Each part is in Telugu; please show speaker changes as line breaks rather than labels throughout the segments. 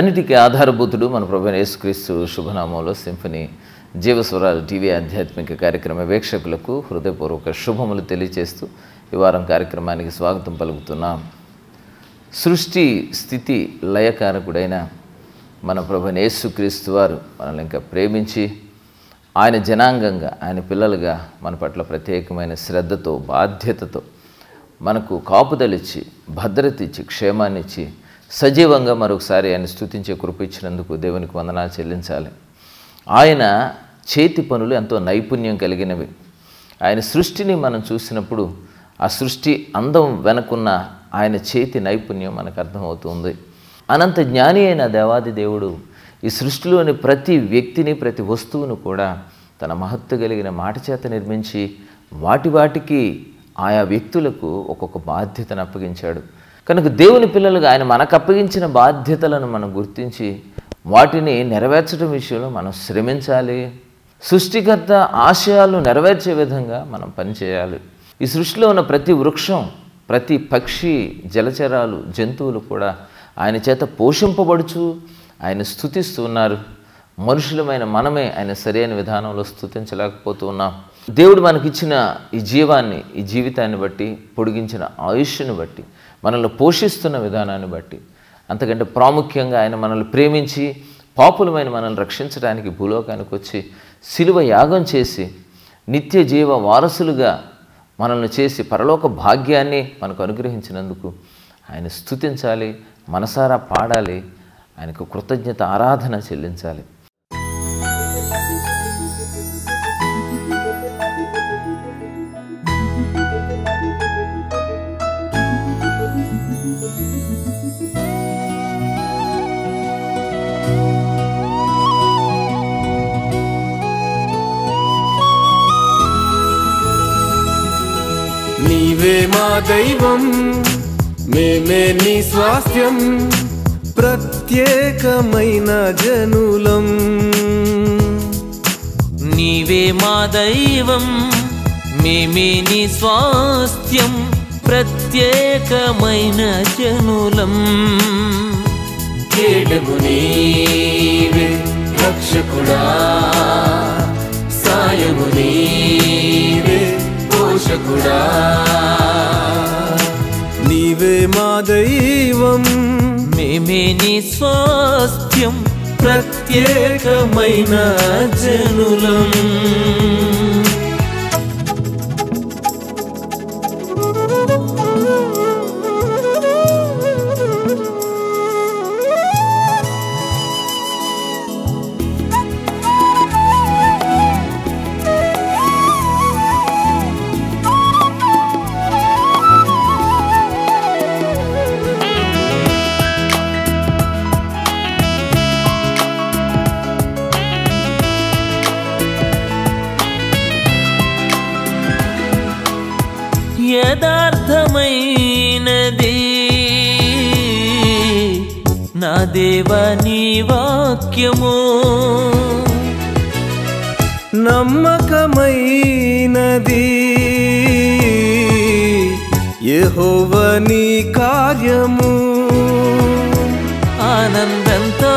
అన్నిటికీ ఆధారభూతుడు మన ప్రభు యేసుక్రీస్తు శుభనామంలో సింఫనీ జీవస్వరాలు టీవీ ఆధ్యాత్మిక కార్యక్రమ వీక్షకులకు హృదయపూర్వక శుభములు తెలియజేస్తూ ఈ వారం కార్యక్రమానికి స్వాగతం పలుకుతున్నాం సృష్టి స్థితి లయకారకుడైన మన ప్రభు యేసుక్రీస్తు వారు మనల్ని ఇంకా ప్రేమించి ఆయన జనాంగంగా ఆయన పిల్లలుగా మన పట్ల ప్రత్యేకమైన శ్రద్ధతో బాధ్యతతో మనకు కాపుదలిచ్చి భద్రత ఇచ్చి క్షేమాన్ని ఇచ్చి సజీవంగా మరొకసారి ఆయన స్థుతించే కృప ఇచ్చినందుకు దేవునికి వందనాలు చెల్లించాలి ఆయన చేతి పనులు ఎంతో నైపుణ్యం కలిగినవి ఆయన సృష్టిని మనం చూసినప్పుడు ఆ సృష్టి అందం వెనకున్న ఆయన చేతి నైపుణ్యం మనకు అర్థమవుతుంది అనంత జ్ఞాని అయిన దేవాది దేవుడు ఈ సృష్టిలోని ప్రతి వ్యక్తిని ప్రతి వస్తువును కూడా తన మహత్తు కలిగిన మాట చేత నిర్మించి వాటి వాటికి ఆయా వ్యక్తులకు ఒక్కొక్క బాధ్యతను అప్పగించాడు కనుక దేవుని పిల్లలుగా ఆయన మనకు అప్పగించిన బాధ్యతలను మనం గుర్తించి వాటిని నెరవేర్చడం విషయంలో మనం శ్రమించాలి సృష్టికర్త ఆశయాలు నెరవేర్చే విధంగా మనం పనిచేయాలి ఈ సృష్టిలో ఉన్న ప్రతి వృక్షం ప్రతి పక్షి జలచరాలు జంతువులు కూడా ఆయన చేత పోషింపబడుచు ఆయన స్థుతిస్తున్నారు మనుషులమైన మనమే ఆయన సరైన విధానంలో స్థుతించలేకపోతూ ఉన్నాం దేవుడు మనకిచ్చిన ఈ జీవాన్ని ఈ జీవితాన్ని బట్టి పొడిగించిన ఆయుష్ను బట్టి మనల్ని పోషిస్తున్న విధానాన్ని బట్టి అంతకంటే ప్రాముఖ్యంగా ఆయన మనల్ని ప్రేమించి పాపులమైన మనల్ని రక్షించడానికి భూలోకానికి వచ్చి శిలువ యాగం చేసి నిత్య జీవ వారసులుగా మనల్ని చేసి పరలోక భాగ్యాన్ని మనకు అనుగ్రహించినందుకు ఆయన స్థుతించాలి మనసారా పాడాలి ఆయనకు కృతజ్ఞత ఆరాధన చెల్లించాలి
నీవే మా దైవం మేమే నీ స్వాస్థ్యం ప్రత్యేకమైన జనులం
నీవే మా దైవం మేమే నీ స్వాస్థ్యం ప్రత్యేకమైన జనులం
కేడము నీవే రక్షకుడా సాయము నీవే పోషకుడా నీవే మా దైవం
మేమే నీ స్వాస్థ్యం ప్రత్యేకమైన జనులం యథార్థమైనది నా దేవ నీ వాక్యము
నమ్మకమైనది యెహోవ నీ కార్యము
ఆనందంతో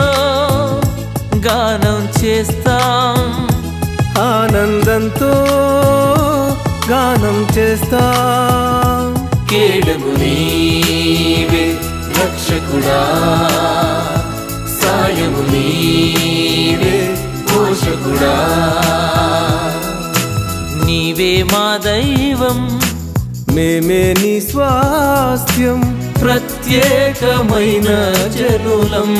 గానం చేస్తాం
ఆనందంతో గానం చేస్తా కేడము నీవే రక్షకుడా సాయము నీవే పోషకుడా
నీవే మా దైవం
మేమే నీ స్వాస్థ్యం
ప్రత్యేకమైన జనులం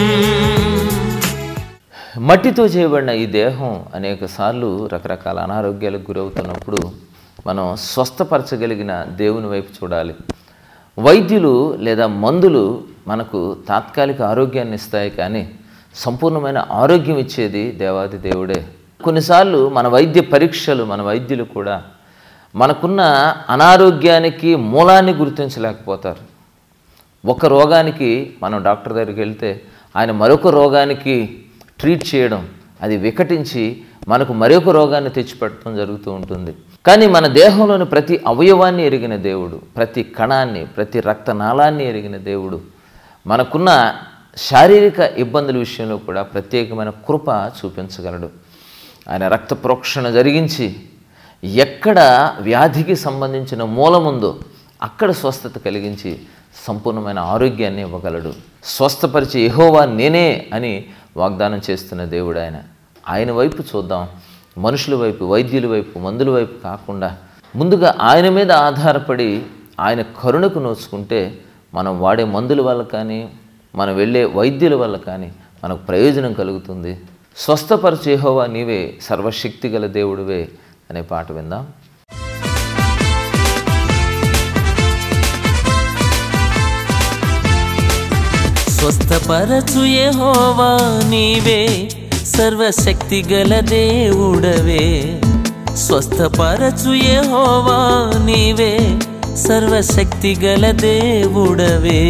మట్టితో చేయబడిన ఈ దేహం అనేక సార్లు రకరకాల అనారోగ్యాలకు గురవుతున్నప్పుడు మనం స్వస్థపరచగలిగిన దేవుని వైపు చూడాలి వైద్యులు లేదా మందులు మనకు తాత్కాలిక ఆరోగ్యాన్ని ఇస్తాయి కానీ సంపూర్ణమైన ఆరోగ్యం ఇచ్చేది దేవాది దేవుడే కొన్నిసార్లు మన వైద్య పరీక్షలు మన వైద్యులు కూడా మనకున్న అనారోగ్యానికి మూలాన్ని గుర్తించలేకపోతారు ఒక రోగానికి మనం డాక్టర్ దగ్గరికి వెళ్తే ఆయన మరొక రోగానికి ట్రీట్ చేయడం అది వికటించి మనకు మరొక రోగాన్ని తెచ్చిపెట్టడం జరుగుతూ ఉంటుంది కానీ మన దేహంలోని ప్రతి అవయవాన్ని ఎరిగిన దేవుడు ప్రతి కణాన్ని ప్రతి రక్తనాళాన్ని ఎరిగిన దేవుడు మనకున్న శారీరక ఇబ్బందుల విషయంలో కూడా ప్రత్యేకమైన కృప చూపించగలడు ఆయన రక్త ప్రోక్షణ జరిగించి ఎక్కడ వ్యాధికి సంబంధించిన మూలముందో అక్కడ స్వస్థత కలిగించి సంపూర్ణమైన ఆరోగ్యాన్ని ఇవ్వగలడు స్వస్థపరిచే యెహోవా నేనే అని వాగ్దానం చేస్తున్న దేవుడు ఆయన ఆయన వైపు చూద్దాం మనుషుల వైపు వైద్యుల వైపు మందుల వైపు కాకుండా ముందుగా ఆయన మీద ఆధారపడి ఆయన కరుణకు నోచుకుంటే మనం వాడే మందుల వల్ల కానీ మనం వెళ్ళే వైద్యుల వల్ల కానీ మనకు ప్రయోజనం కలుగుతుంది స్వస్థపరచు యెహోవా నీవే సర్వశక్తి గల దేవుడివే అనే పాట విందాం
స్వస్థపరచు యెహోవా నీవే సర్వశక్తి గల దేవుడవే స్వస్థపరచు యెహోవా నీవే సర్వశక్తి గల దేవుడవే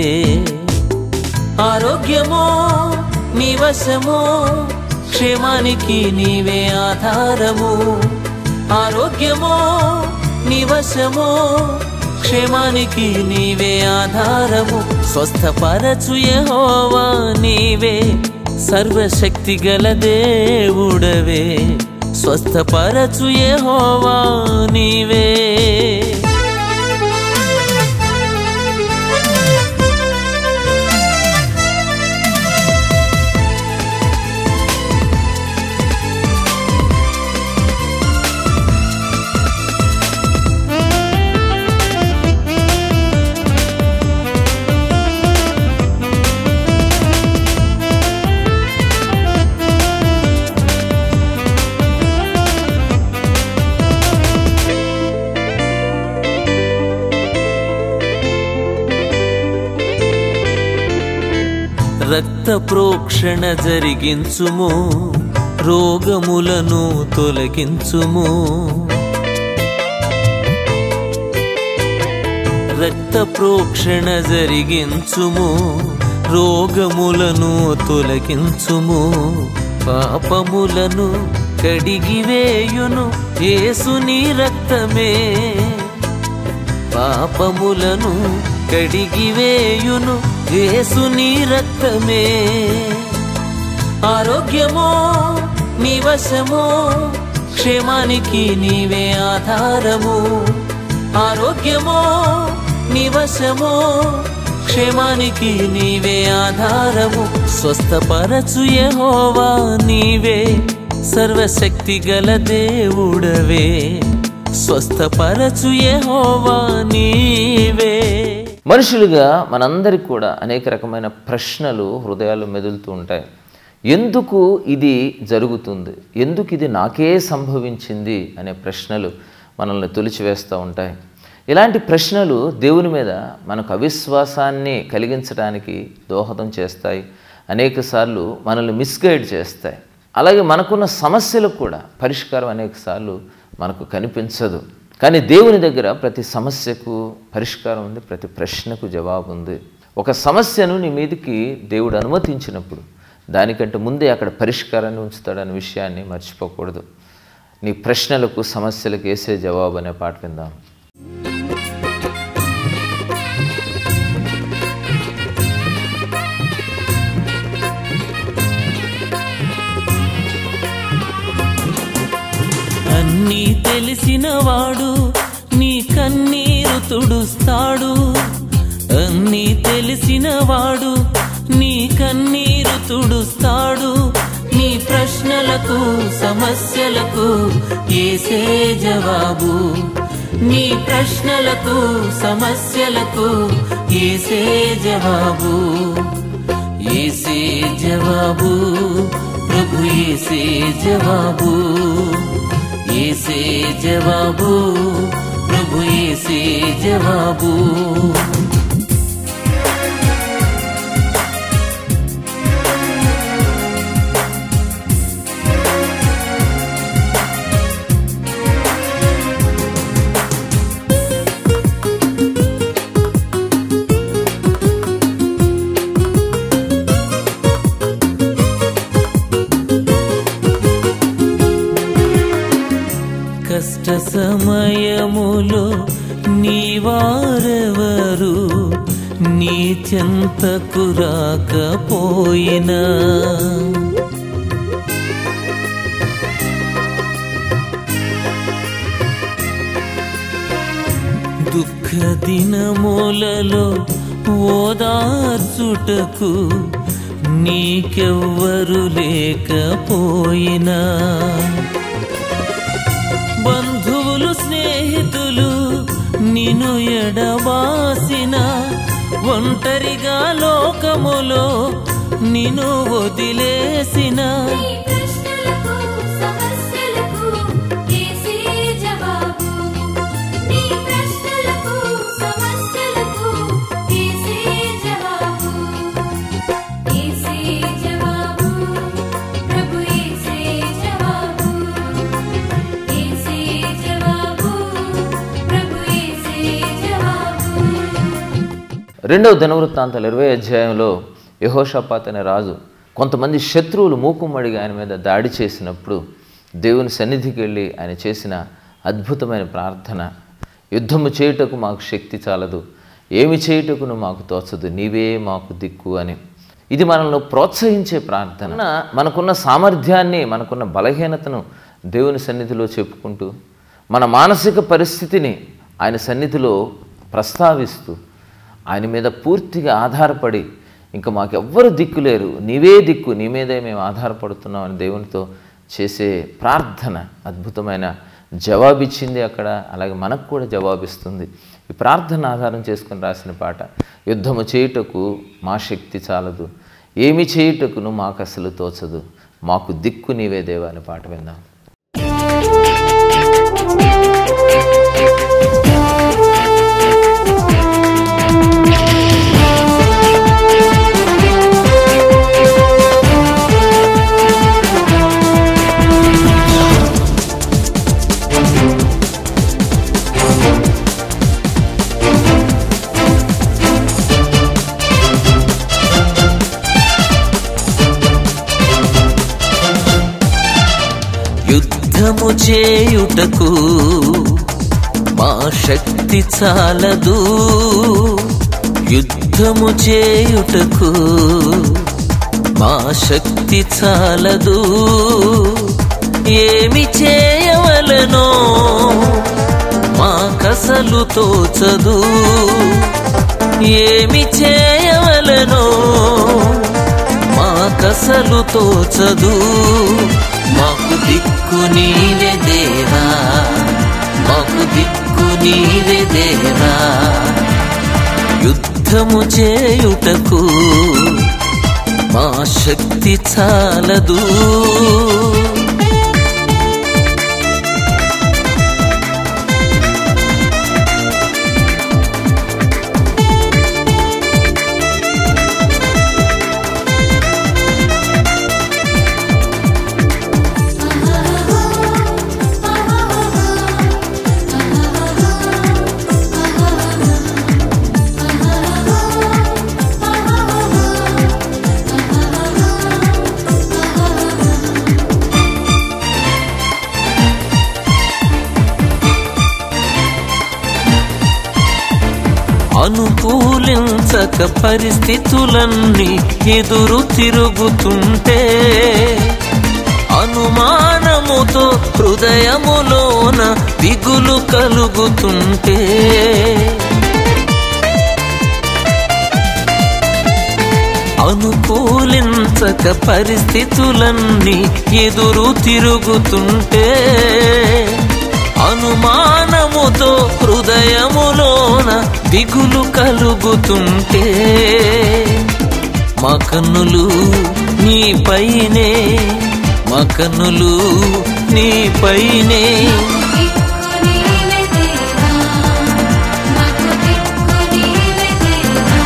ఆరోగ్యమో నీ వశమో క్షేమానికి నీవే ఆధారము ఆరోగ్యమో నీ వశమో క్షేమానికి నీవే ఆధారము స్వస్థపరచు యెహోవా నీవే సర్వశక్తి గల దేవుడవే స్వస్థపరచు యెహోవా నీవే రక్త ప్రోక్షణ జరిగించుము రోగములను తొలగించుము రక్త ప్రోక్షణ జరిగించుము రోగములను తొలగించుము పాపములను కడిగివేయును యేసుని రక్తమే పాపములను కడిగివేయును యేసుని రక్తమే ఆరోగ్యమో నీ వశమో క్షేమానికి నీవే ఆధారము ఆరోగ్యమో నీ వశమో క్షేమానికి నీవే ఆధారము స్వస్థపరచు యెహోవా నీవే సర్వశక్తి గల దేవుడవే స్వస్థపరచు యెహోవా నీవే
మనుషులుగా మనందరికి కూడా అనేక రకమైన ప్రశ్నలు హృదయాలు మెదులుతూ ఉంటాయి ఎందుకు ఇది జరుగుతుంది ఎందుకు ఇది నాకే సంభవించింది అనే ప్రశ్నలు మనల్ని తొలిచివేస్తూ ఉంటాయి ఇలాంటి ప్రశ్నలు దేవుని మీద మనకు అవిశ్వాసాన్ని కలిగించడానికి దోహదం చేస్తాయి అనేకసార్లు మనల్ని మిస్గైడ్ చేస్తాయి అలాగే మనకున్న సమస్యలకు కూడా పరిష్కారం అనేకసార్లు మనకు కనిపించదు కానీ దేవుని దగ్గర ప్రతి సమస్యకు పరిష్కారం ఉంది ప్రతి ప్రశ్నకు జవాబు ఉంది ఒక సమస్యను నీ మీదకి దేవుడు అనుమతించినప్పుడు దానికంటే ముందే అక్కడ పరిష్కారాన్ని ఉంచుతాడనే విషయాన్ని మర్చిపోకూడదు నీ ప్రశ్నలకు సమస్యలకు వేసే జవాబు అనే పాట విందాం
అన్నీ తెలిసిన వాడు నీ కన్నీరు తుడుస్తాడు అన్నీ తెలిసిన వాడు నీ కన్నీరు తుడుస్తాడు నీ ప్రశ్నలకు సమస్యలకు ఏసే జవాబు నీ ప్రశ్నలకు సమస్యలకు ఏసే జవాబు ఏసే జవాబు ప్రభు ఏసే జవాబు ఏసే జవాబు ప్రభు ఏసే జవాబు కష్ట సమయములో నీవారెవరు నీ చెంతకు రాకపోయినా దుఃఖ దినములలో ఓదార్చుటకు నీకెవ్వరు లేకపోయినా బంధువులు స్నేహితులు నిన్ను ఎడబాసిన ఒంటరిగా లోకములో నిన్ను వదిలేసిన
నీ ప్రశ్నలకు సమస్యలకు ఏసే జవాబు నీ ప్రశ్నలకు సమస్యలకు ఏసే జవాబు ఏసే జవాబు ప్రభు ఏసే జవాబు ఏసే జవాబు ప్రభు ఏసే జవాబు
రెండవ దినవృత్తాంతాలు ఇరవై అధ్యాయంలో యహోషపాత్ అనే రాజు కొంతమంది శత్రువులు మూకుమ్మడిగా ఆయన మీద దాడి చేసినప్పుడు దేవుని సన్నిధికి వెళ్ళి ఆయన చేసిన అద్భుతమైన ప్రార్థన యుద్ధము చేయుటకు మాకు శక్తి చాలదు ఏమి చేయుటకును మాకు తోచదు నీవే మాకు దిక్కు అని ఇది మనల్ని ప్రోత్సహించే ప్రార్థన మనకున్న సామర్థ్యాన్ని మనకున్న బలహీనతను దేవుని సన్నిధిలో చెప్పుకుంటూ మన మానసిక పరిస్థితిని ఆయన సన్నిధిలో ప్రస్తావిస్తూ ఆయన మీద పూర్తిగా ఆధారపడి ఇంకా మాకెవ్వరు దిక్కు లేరు నీవే దిక్కు నీ మీదే మేము ఆధారపడుతున్నాం అని దేవునితో చేసే ప్రార్థన అద్భుతమైన జవాబిచ్చింది అక్కడ అలాగే మనకు కూడా జవాబిస్తుంది ఈ ప్రార్థన ఆధారం చేసుకుని రాసిన పాట యుద్ధము చేయుటకు మా శక్తి చాలదు ఏమి చేయుటకును మాకు అసలు తోచదు మాకు దిక్కు నీవే దేవా అనే పాట విందాం
యుద్ధము చేయుటకు మా శక్తి చాలదు యుద్ధము చేయుటకు మా శక్తి చాలదు ఏమి చేయవలనో మా కసలు తోచదు ఏమి చేయవలనో మా కసలు తోచదు మాకు దిక్కు నీవే దేవా మాకు దిక్కు నీవే దేవా యుద్ధము చేయుటకు మా శక్తి చాలదు అనుకూలించక పరిస్థితులన్నీ ఎదురు తిరుగుతుంటే అనుమానముతో హృదయములోన దిగులు కలుగుతుంటే అనుకూలించక పరిస్థితులన్నీ ఎదురు తిరుగుతుంటే అనుమానముతో హృదయములోన దిగులు కలుగుతుంటే మా కన్నులు నీపైనే మా కన్నులు నీపైనే
దిక్కు నీవే దేవా మాకు దిక్కు నీవే దేవా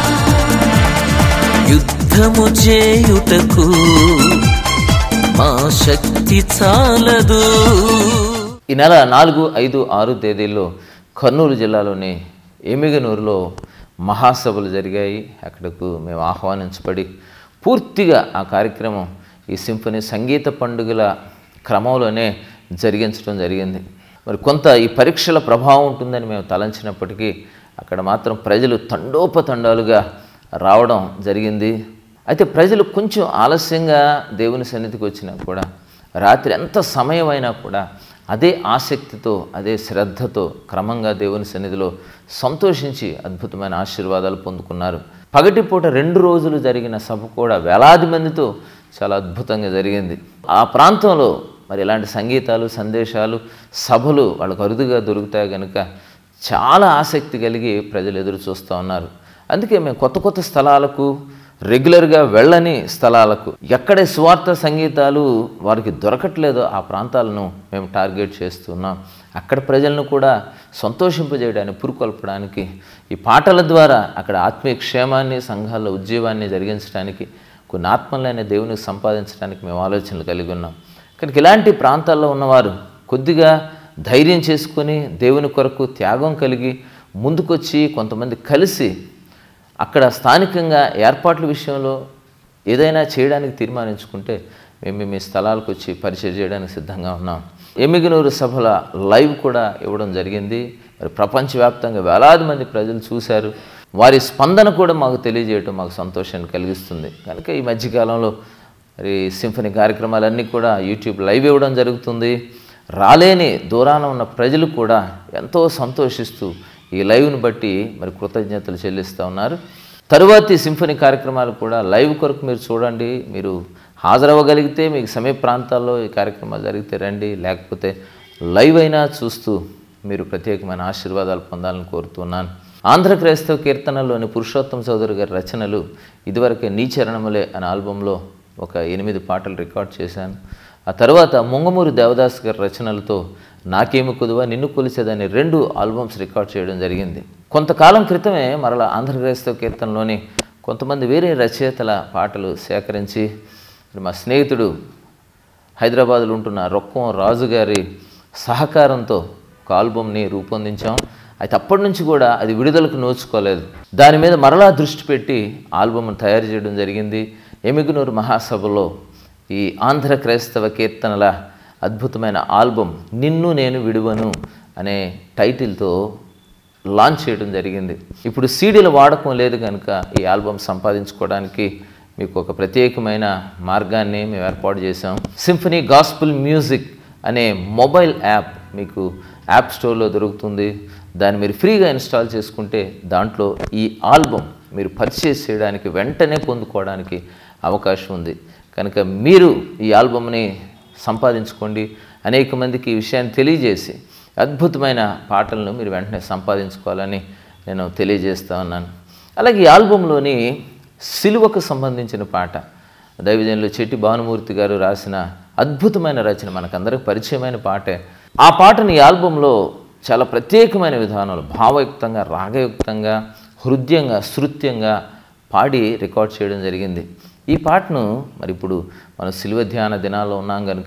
యుద్ధము చేయుటకు మా శక్తి చాలదు
ఈ నెల నాలుగు ఐదు ఆరు తేదీల్లో కర్నూలు జిల్లాలోని ఎమిగనూరులో మహాసభలు జరిగాయి అక్కడకు మేము ఆహ్వానించబడి పూర్తిగా ఆ కార్యక్రమం ఈ సింఫనీ సంగీత పండుగల క్రమంలోనే జరిగించడం జరిగింది మరి కొంత ఈ పరీక్షల ప్రభావం ఉంటుందని మేము తలంచినప్పటికీ అక్కడ మాత్రం ప్రజలు తండోపతండాలుగా రావడం జరిగింది అయితే ప్రజలు కొంచెం ఆలస్యంగా దేవుని సన్నిధికి వచ్చినా కూడా రాత్రి ఎంత సమయం అయినా కూడా అదే ఆసక్తితో అదే శ్రద్ధతో క్రమంగా దేవుని సన్నిధిలో సంతోషించి అద్భుతమైన ఆశీర్వాదాలు పొందుకున్నారు పగటిపూట రెండు రోజులు జరిగిన సభ కూడా వేలాది మందితో చాలా అద్భుతంగా జరిగింది ఆ ప్రాంతంలో మరి ఇలాంటి సంగీతాలు సందేశాలు సభలు వాళ్ళకు అరుదుగా దొరుకుతాయి కనుక చాలా ఆసక్తి కలిగి ప్రజలు ఎదురు చూస్తూ ఉన్నారు అందుకే మేము కొత్త కొత్త స్థలాలకు రెగ్యులర్గా వెళ్ళని స్థలాలకు ఎక్కడే స్వార్థ సంగీతాలు వారికి దొరకట్లేదో ఆ ప్రాంతాలను మేము టార్గెట్ చేస్తున్నాం అక్కడ ప్రజలను కూడా సంతోషింపజేయడానికి పురుకొల్పడానికి ఈ పాటల ద్వారా అక్కడ ఆత్మీయ క్షేమాన్ని సంఘాల్లో ఉద్యోగాన్ని జరిగించడానికి కొన్ని ఆత్మలైన దేవునికి సంపాదించడానికి మేము ఆలోచనలు కలిగి ఉన్నాం కనుక ఇలాంటి ప్రాంతాల్లో ఉన్నవారు కొద్దిగా ధైర్యం చేసుకొని దేవుని కొరకు త్యాగం కలిగి ముందుకొచ్చి కొంతమంది కలిసి అక్కడ స్థానికంగా ఏర్పాట్ల విషయంలో ఏదైనా చేయడానికి తీర్మానించుకుంటే మేము మీ స్థలాలకు వచ్చి పరిచయం చేయడానికి సిద్ధంగా ఉన్నాం ఎమ్మిగనూరు సభల లైవ్ కూడా ఇవ్వడం జరిగింది మరి ప్రపంచవ్యాప్తంగా వేలాది మంది ప్రజలు చూశారు వారి స్పందన కూడా మాకు తెలియజేయటం మాకు సంతోషాన్ని కలిగిస్తుంది కనుక ఈ మధ్యకాలంలో మరి సింఫనీ కార్యక్రమాలన్నీ కూడా యూట్యూబ్ లైవ్ ఇవ్వడం జరుగుతుంది రాలేని దూరాన ఉన్న ప్రజలు కూడా ఎంతో సంతోషిస్తూ ఈ లైవ్ను బట్టి మరి కృతజ్ఞతలు చెల్లిస్తూ ఉన్నారు తరువాతి సింఫనీ కార్యక్రమాలు కూడా లైవ్ కొరకు మీరు చూడండి మీరు హాజరవ్వగలిగితే మీకు సమీప ప్రాంతాల్లో ఈ కార్యక్రమాలు జరిగితే రండి లేకపోతే లైవ్ అయినా చూస్తూ మీరు ప్రత్యేకమైన ఆశీర్వాదాలు పొందాలని కోరుతున్నాను ఆంధ్ర క్రైస్తవ కీర్తనలోని పురుషోత్తం చౌదరి గారి రచనలు ఇదివరకే నీ చరణములే అనే ఆల్బంలో ఒక ఎనిమిది పాటలు రికార్డ్ చేశాను ఆ తర్వాత ముంగమూరి దేవదాస్ గారి రచనలతో నాకేమి కుదువ నిన్ను కొలిసేదని రెండు ఆల్బమ్స్ రికార్డ్ చేయడం జరిగింది కొంతకాలం క్రితమే మరలా ఆంధ్ర క్రైస్తవ కీర్తనలోని కొంతమంది వేరే రచయితల పాటలు సేకరించి మరి మా స్నేహితుడు హైదరాబాద్లో ఉంటున్న రొక్కం రాజు గారి సహకారంతో ఒక ఆల్బమ్ని రూపొందించాం అయితే అప్పటి నుంచి కూడా అది విడుదలకు నోచుకోలేదు దాని మీద మరలా దృష్టి పెట్టి ఆల్బమ్ను తయారు చేయడం జరిగింది ఎమిగునూరు మహాసభలో ఈ ఆంధ్ర క్రైస్తవ కీర్తనల అద్భుతమైన ఆల్బమ్ నిన్ను నేను విడువను అనే టైటిల్తో లాంచ్ చేయడం జరిగింది ఇప్పుడు సీడీల వాడకం లేదు కనుక ఈ ఆల్బమ్ సంపాదించుకోవడానికి మీకు ఒక ప్రత్యేకమైన మార్గాన్ని మేము ఏర్పాటు చేసాం సింఫనీ గాస్పుల్ మ్యూజిక్ అనే మొబైల్ యాప్ మీకు యాప్ స్టోర్లో దొరుకుతుంది దాన్ని మీరు ఫ్రీగా ఇన్స్టాల్ చేసుకుంటే దాంట్లో ఈ ఆల్బమ్ మీరు పర్చేస్ చేయడానికి వెంటనే పొందుకోవడానికి అవకాశం ఉంది కనుక మీరు ఈ ఆల్బమ్ని సంపాదించుకోండి అనేక మందికి ఈ విషయాన్ని తెలియజేసి అద్భుతమైన పాటలను మీరు వెంటనే సంపాదించుకోవాలని నేను తెలియజేస్తా ఉన్నాను అలాగే ఈ ఆల్బంలోని సిలువకు సంబంధించిన పాట దైవజనులు చెట్టి భానుమూర్తి గారు రాసిన అద్భుతమైన రచన మనకందరికి పరిచయమైన పాటే ఆ పాటను ఈ ఆల్బంలో చాలా ప్రత్యేకమైన విధానంలో భావయుక్తంగా రాగయుక్తంగా హృదయంగా శృత్యంగా పాడి రికార్డ్ చేయడం జరిగింది ఈ పాటను మరి ఇప్పుడు మనం సిలువ ధ్యాన దినాల్లో ఉన్నాం కనుక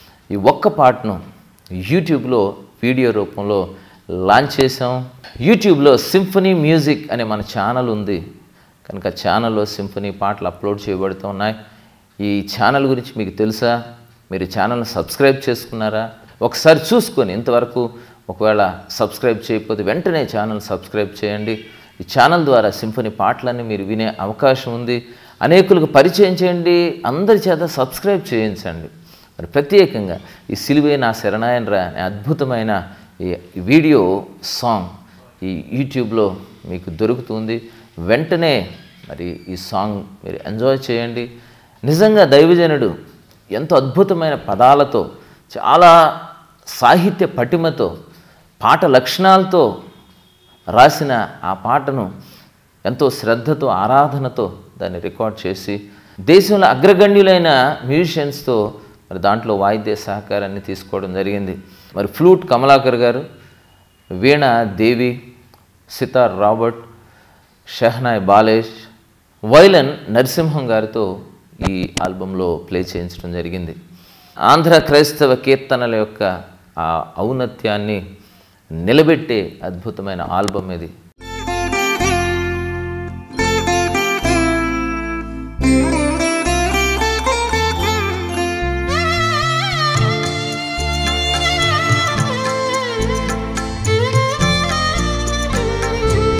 ఈ ఒక్క పాటను యూట్యూబ్లో వీడియో రూపంలో లాంచ్ చేసాం యూట్యూబ్లో సింఫనీ మ్యూజిక్ అనే మన ఛానల్ ఉంది కనుక ఛానల్లో సింఫనీ పాటలు అప్లోడ్ చేయబడుతూ ఉన్నాయి ఈ ఛానల్ గురించి మీకు తెలుసా మీరు ఛానల్ని సబ్స్క్రైబ్ చేసుకున్నారా ఒకసారి చూసుకొని ఇంతవరకు ఒకవేళ సబ్స్క్రైబ్ చేయకపోతే వెంటనే ఛానల్ సబ్స్క్రైబ్ చేయండి ఈ ఛానల్ ద్వారా సింఫనీ పాటలన్నీ మీరు వినే అవకాశం ఉంది అనేకులకు పరిచయం చేయండి అందరి చేత సబ్స్క్రైబ్ చేయించండి మరి ప్రత్యేకంగా ఈ సిలువే నా శరణాయనరా అనే అద్భుతమైన ఈ వీడియో సాంగ్ ఈ యూట్యూబ్లో మీకు దొరుకుతుంది వెంటనే మరి ఈ సాంగ్ మీరు ఎంజాయ్ చేయండి నిజంగా దైవజనుడు ఎంతో అద్భుతమైన పదాలతో చాలా సాహిత్య పటిమతో పాట లక్షణాలతో రాసిన ఆ పాటను ఎంతో శ్రద్ధతో ఆరాధనతో దాన్ని రికార్డ్ చేసి దేశంలో అగ్రగణ్యులైన మ్యూజిషియన్స్తో మరి దాంట్లో వాయిద్య సహకారాన్ని తీసుకోవడం జరిగింది మరి flute Kamalakar garu veena Devi sitar Robert shehnai Balesh violin Narasimham గారితో ఈ ఆల్బంలో ప్లే చేయించడం జరిగింది ఆంధ్ర క్రైస్తవ కీర్తనల యొక్క ఆ ఔన్నత్యాన్ని నిలబెట్టే అద్భుతమైన ఆల్బమ్ ఇది
Thank you.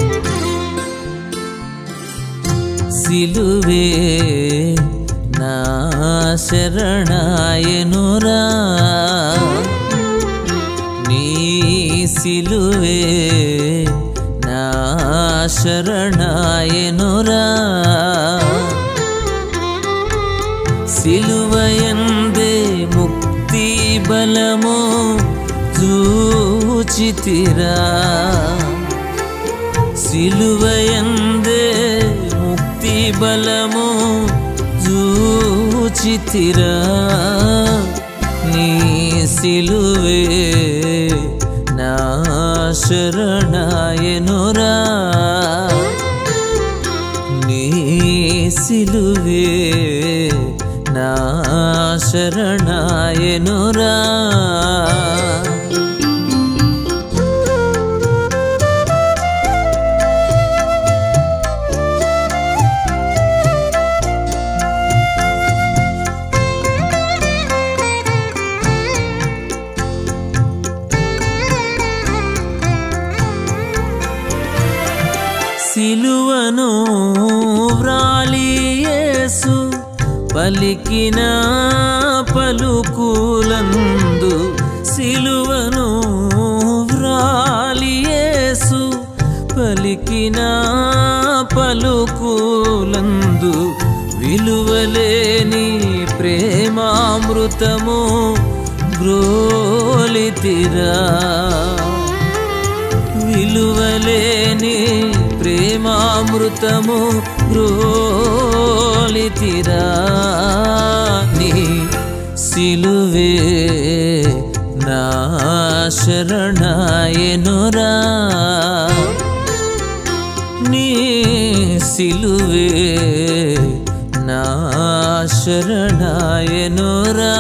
సిలువే నా శరణాయనురా నీ సిలువే నా శరణాయనురా సిలువయందే ముక్తి బలము చూచితిరా సిలువయందే ముక్తి బలము చూచితిరా నీ సిలువే నా శరణాయనురా నీ సిలువే నా శరణాయనురా సిలువను వ్రాలియేసు పలికిన పలుకులందు సిలువను వ్రాలియేసు పలికిన పలుకులందు విలువలేని ప్రేమామృతము గ్రోలితిరా విలువలేని ప్రేమామృతము రోలితిరా నీ సిలువే నా శరణాయనురా నీ సిలువే నా శరణాయనురా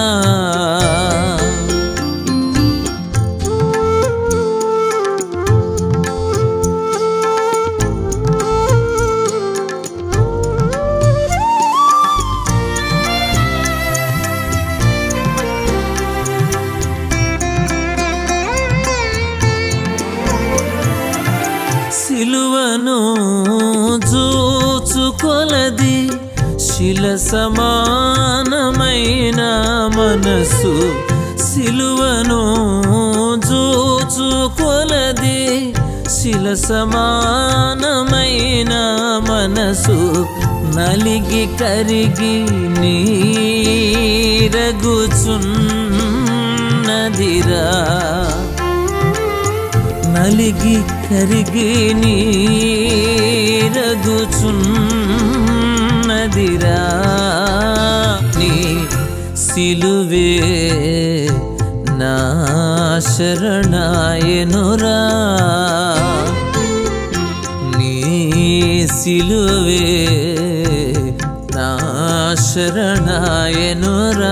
సిలువను చూచుకొలది శిల సమానమైన మనసు సిలువను చూచుకొలది శిల సమానమైన మనసు నలిగి కరిగి నీరగుచున్నదిరా నలిగి కరిగి నీరగుచున్నదిరా నీ సిలువే నా శరణాయనురా నీ సిలువే నా శరణాయనురా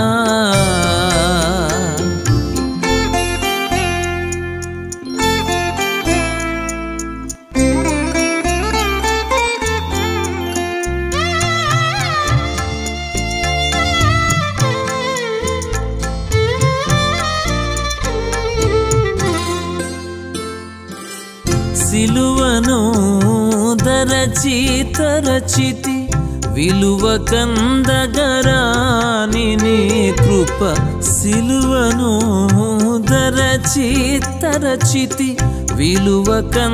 సిలువను దరచి తరచితి విలువ కందగరాని నీ కృప సిలువను దరచి తరచితి విలువ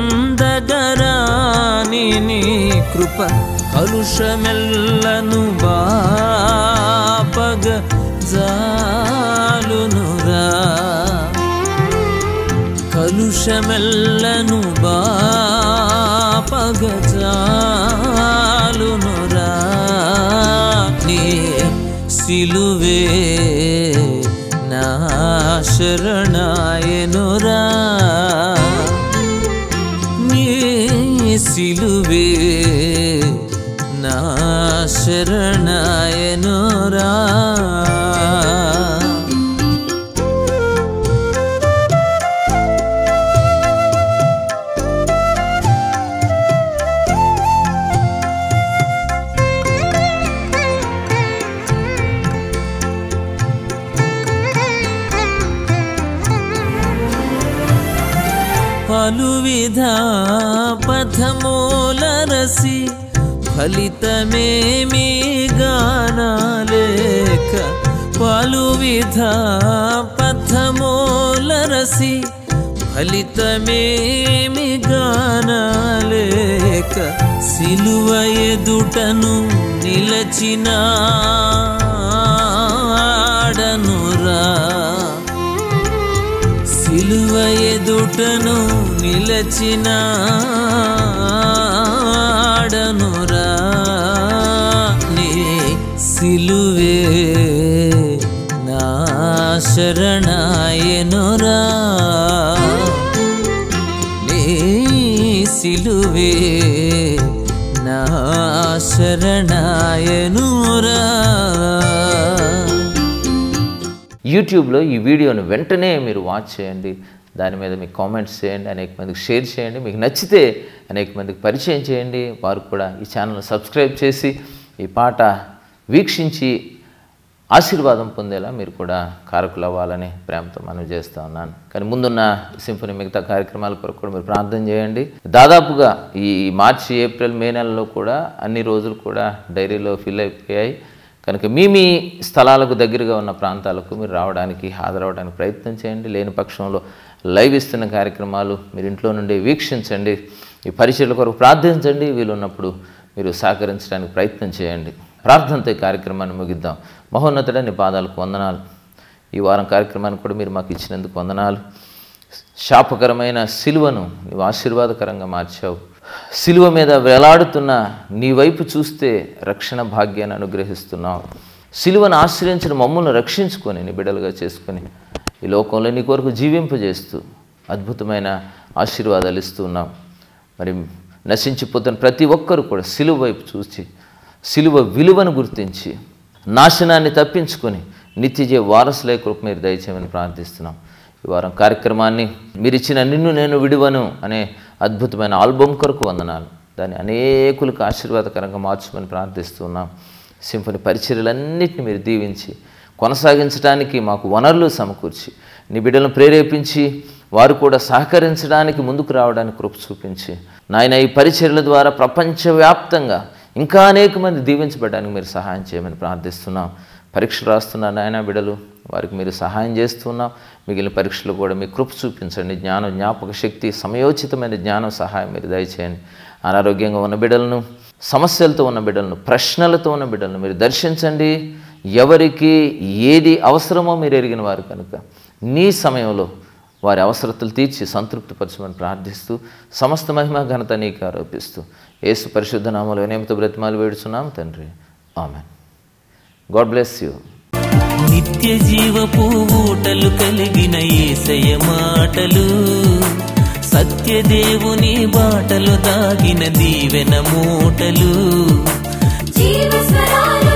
కందగరాని నీ కృప కలుషమెల్లను బాపగ జాలునురా కలుషమెల్లను బాపగజాలునురా నీ సిలువే నా శరణాయనురా నీ సిలువే నా శరణాయనురా పలువిధ పథమూలరసి ఫలితమేమి గానాలేక పలువిధ పథమూలరసి ఫలితమేమి గానాలేక సిలువ ఎదుటను నిలచినాడనురా సిలువ ఎదుటను నిలచినాడనురా నీ సిలువే నా శరణాయనురా నీ సిలువే నా శరణాయనురా
యూట్యూబ్లో ఈ వీడియోను వెంటనే మీరు వాచ్ చేయండి దాని మీద మీకు కామెంట్స్ చేయండి అనేక మందికి షేర్ చేయండి మీకు నచ్చితే అనేక మందికి పరిచయం చేయండి వారు కూడా ఈ ఛానల్ సబ్స్క్రైబ్ చేసి ఈ పాట వీక్షించి ఆశీర్వాదం పొందేలా మీరు కూడా కారకులు అవ్వాలని ప్రేమతో మనం చేస్తూ ఉన్నాను కానీ ముందున్న సింఫనీ మిగతా కార్యక్రమాల కొరకు కూడా మీరు ప్రార్థన చేయండి దాదాపుగా ఈ మార్చి ఏప్రిల్ మే నెలలో కూడా అన్ని రోజులు కూడా డైరీలో ఫిల్ అయిపోయాయి కనుక మీ మీ స్థలాలకు దగ్గరగా ఉన్న ప్రాంతాలకు మీరు రావడానికి హాజరవడానికి ప్రయత్నం చేయండి లేని పక్షంలో లైవ్ ఇస్తున్న కార్యక్రమాలు మీరు ఇంట్లో నుండి వీక్షించండి ఈ పరిచయల కొరకు ప్రార్థించండి వీలున్నప్పుడు మీరు సహకరించడానికి ప్రయత్నం చేయండి ప్రార్థనతో ఈ కార్యక్రమాన్ని ముగిద్దాం మహోన్నతుడ నీ పాదాలకు వందనాలు ఈ వారం కార్యక్రమాన్ని కూడా మీరు మాకు ఇచ్చినందుకు వందనాలు శాపకరమైన సిలువను నీవు ఆశీర్వాదకరంగా మార్చావు సిలువ మీద వేలాడుతున్న నీ వైపు చూస్తే రక్షణ భాగ్యాన్ని అనుగ్రహిస్తున్నావు సిలువను ఆశ్రయించిన మమ్మల్ని రక్షించుకొని నీ బిడ్డలుగా చేసుకొని ఈ లోకంలో నీ కొరకు జీవింపజేస్తూ అద్భుతమైన ఆశీర్వాదాలు ఇస్తూ ఉన్నాం మరి నశించిపోతున్న ప్రతి ఒక్కరు కూడా సిలువ వైపు చూసి సిలువ విలువను గుర్తించి నాశనాన్ని తప్పించుకొని నిత్యజీవ వారసులే కృప మీరు దయచేయమని ప్రార్థిస్తున్నాం ఈ వారం కార్యక్రమాన్ని మీరు ఇచ్చిన నిన్ను నేను విడువను అనే అద్భుతమైన ఆల్బమ్ కొరకు వందనాలు దాన్ని అనేకులకు ఆశీర్వాదకరంగా మార్చమని ప్రార్థిస్తున్నాం సింఫని పరిచర్యలన్నింటినీ మీరు దీవించి కొనసాగించడానికి మాకు వనరులు సమకూర్చి నీ బిడ్డలను ప్రేరేపించి వారు కూడా సహకరించడానికి ముందుకు రావడానికి కృప చూపించి నాయన ఈ పరిచర్యల ద్వారా ప్రపంచవ్యాప్తంగా ఇంకా అనేక మంది దీవించబడడానికి మీరు సహాయం చేయమని ప్రార్థిస్తున్నాం పరీక్షలు రాస్తున్న నాయన బిడలు వారికి మీరు సహాయం చేస్తున్నాం మిగిలిన పరీక్షలు కూడా మీ కృప చూపించండి జ్ఞానం జ్ఞాపక శక్తి సమయోచితమైన జ్ఞానం సహాయం మీరు దయచేయండి అనారోగ్యంగా ఉన్న బిడ్డలను సమస్యలతో ఉన్న బిడ్డలను ప్రశ్నలతో ఉన్న బిడ్డలను మీరు దర్శించండి ఎవరికి ఏది అవసరమో మీరు ఎరిగిన వారు కనుక నీ సమయంలో వారి అవసరతలు తీర్చి సంతృప్తిపరచమని ప్రార్థిస్తూ సమస్త మహిమ ఘనత నీకు ఆరోపిస్తూ యేసు పరిశుద్ధ నామలు వినయమతో బ్రతిమాలు వేడుచున్నాం తండ్రి ఆమె గాడ్ బ్లెస్ యూ
నిత్య జీవపు ఊటలు కలిగిన ఏసయ మాటలు సత్యదేవుని బాటలు దాగిన దీవెన మూటలు
జీవస్వరాలు